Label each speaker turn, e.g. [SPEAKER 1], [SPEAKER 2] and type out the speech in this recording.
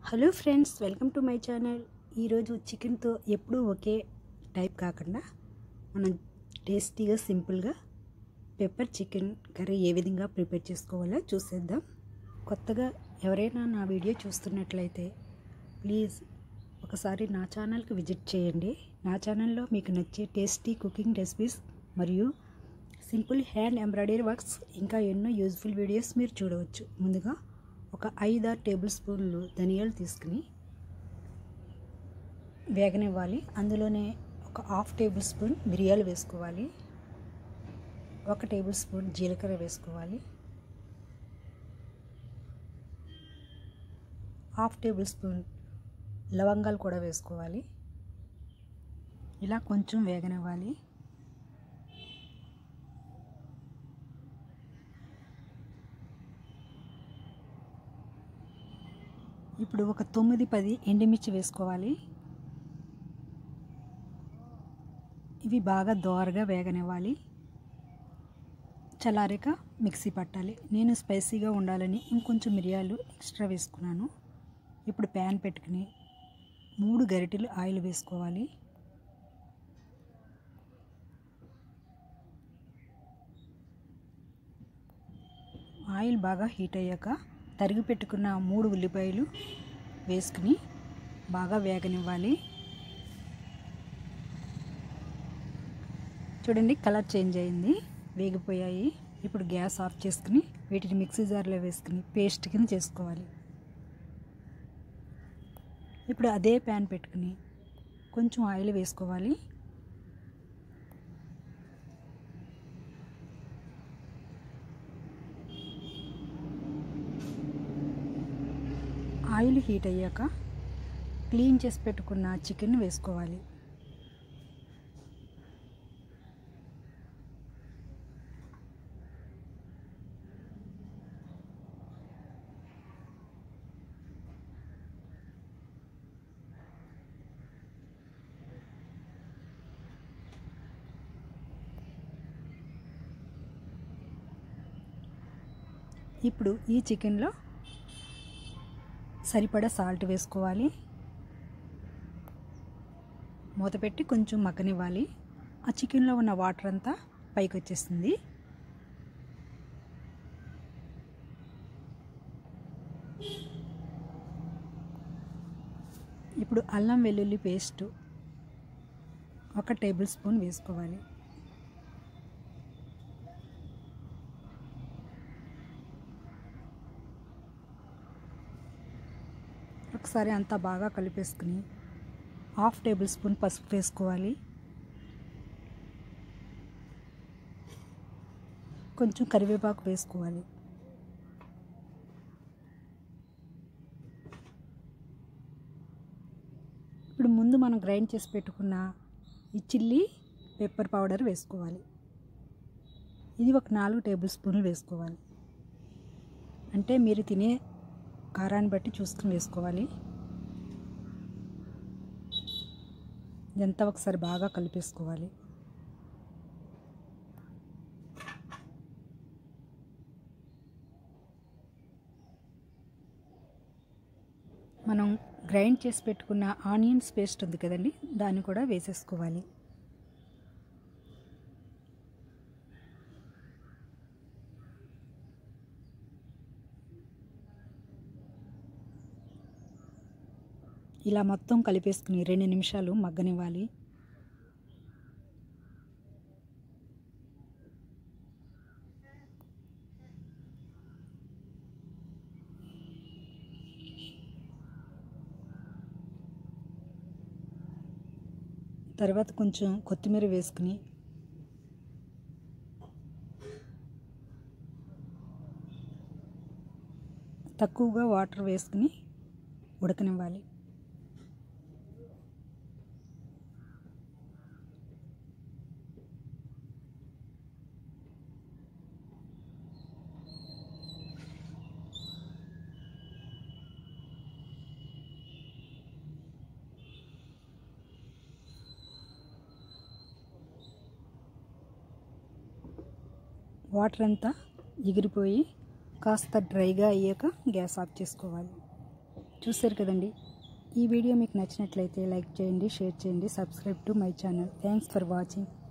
[SPEAKER 1] hello friends welcome to my channel ఈరోజు చికెన్తో ఎప్పుడూ ఒకే టైప్ కాకుండా మనం టేస్టీగా సింపుల్గా పెప్పర్ చికెన్ కర్రీ ఏ విధంగా ప్రిపేర్ చేసుకోవాలో చూసేద్దాం కొత్తగా ఎవరైనా నా వీడియో చూస్తున్నట్లయితే ప్లీజ్ ఒకసారి నా ఛానల్కి విజిట్ చేయండి నా ఛానల్లో మీకు నచ్చే టేస్టీ కుకింగ్ రెసిపీస్ మరియు సింపుల్ హ్యాండ్ ఎంబ్రాయిడరీ వర్క్స్ ఇంకా ఎన్నో యూజ్ఫుల్ వీడియోస్ మీరు చూడవచ్చు ముందుగా ఒక ఐదారు టేబుల్ స్పూన్లు ధనియాలు తీసుకుని వేగనివ్వాలి అందులోనే ఒక హాఫ్ టేబుల్ స్పూన్ మిరియాలు వేసుకోవాలి ఒక టేబుల్ స్పూన్ జీలకర్ర వేసుకోవాలి హాఫ్ టేబుల్ స్పూన్ లవంగాలు కూడా వేసుకోవాలి ఇలా కొంచెం వేగనివ్వాలి ఇప్పుడు ఒక తొమ్మిది పది ఎండుమిర్చి వేసుకోవాలి ఇవి బాగా దోరగా వేగనివ్వాలి చల్లారాక మిక్సీ పట్టాలి నేను స్పైసీగా ఉండాలని ఇంకొంచెం మిరియాలు ఎక్స్ట్రా వేసుకున్నాను ఇప్పుడు ప్యాన్ పెట్టుకుని మూడు గరిటెలు ఆయిల్ వేసుకోవాలి ఆయిల్ బాగా హీట్ అయ్యాక తరిగి పెట్టుకున్న మూడు ఉల్లిపాయలు వేసుకుని బాగా వేగనివ్వాలి చూడండి కలర్ చేంజ్ అయింది వేగిపోయాయి ఇప్పుడు గ్యాస్ ఆఫ్ చేసుకుని వీటిని మిక్సీ జార్లో వేసుకుని పేస్ట్ కింద చేసుకోవాలి ఇప్పుడు అదే ప్యాన్ పెట్టుకుని కొంచెం ఆయిల్ వేసుకోవాలి ఆయిల్ హీట్ అయ్యాక క్లీన్ చేసి పెట్టుకున్న చికెన్ వేసుకోవాలి ఇప్పుడు ఈ చికెన్లో సరిపడా సాల్ట్ వేసుకోవాలి మూత పెట్టి కొంచెం మగ్గనివ్వాలి ఆ చికెన్లో ఉన్న వాటర్ అంతా పైకి వచ్చేస్తుంది ఇప్పుడు అల్లం వెల్లుల్లి పేస్ట్ ఒక టేబుల్ స్పూన్ వేసుకోవాలి ఒకసారి అంతా బాగా కలిపేసుకుని హాఫ్ టేబుల్ స్పూన్ పసుపు వేసుకోవాలి కొంచెం కరివేపాకు వేసుకోవాలి ఇప్పుడు ముందు మనం గ్రైండ్ చేసి పెట్టుకున్న ఈ చిల్లీ పెప్పర్ పౌడర్ వేసుకోవాలి ఇది ఒక నాలుగు టేబుల్ స్పూన్లు వేసుకోవాలి అంటే మీరు తినే కారాన్ని బట్టి చూసుకుని వేసుకోవాలి ఇదంతా ఒకసారి బాగా కలిపేసుకోవాలి మనం గ్రైండ్ చేసి పెట్టుకున్న ఆనియన్స్ పేస్ట్ ఉంది కదండి దాన్ని కూడా వేసేసుకోవాలి ఇలా మొత్తం కలిపేసుకుని రెండు నిమిషాలు మగ్గనివ్వాలి తర్వాత కొంచెం కొత్తిమీర వేసుకుని తక్కువగా వాటర్ వేసుకుని ఉడకనివ్వాలి వాటర్ అంతా ఎగిరిపోయి కాస్త డ్రైగా అయ్యాక గ్యాస్ ఆఫ్ చేసుకోవాలి చూస్తారు కదండి ఈ వీడియో మీకు నచ్చినట్లయితే లైక్ చేయండి షేర్ చేయండి subscribe to my channel thanks for watching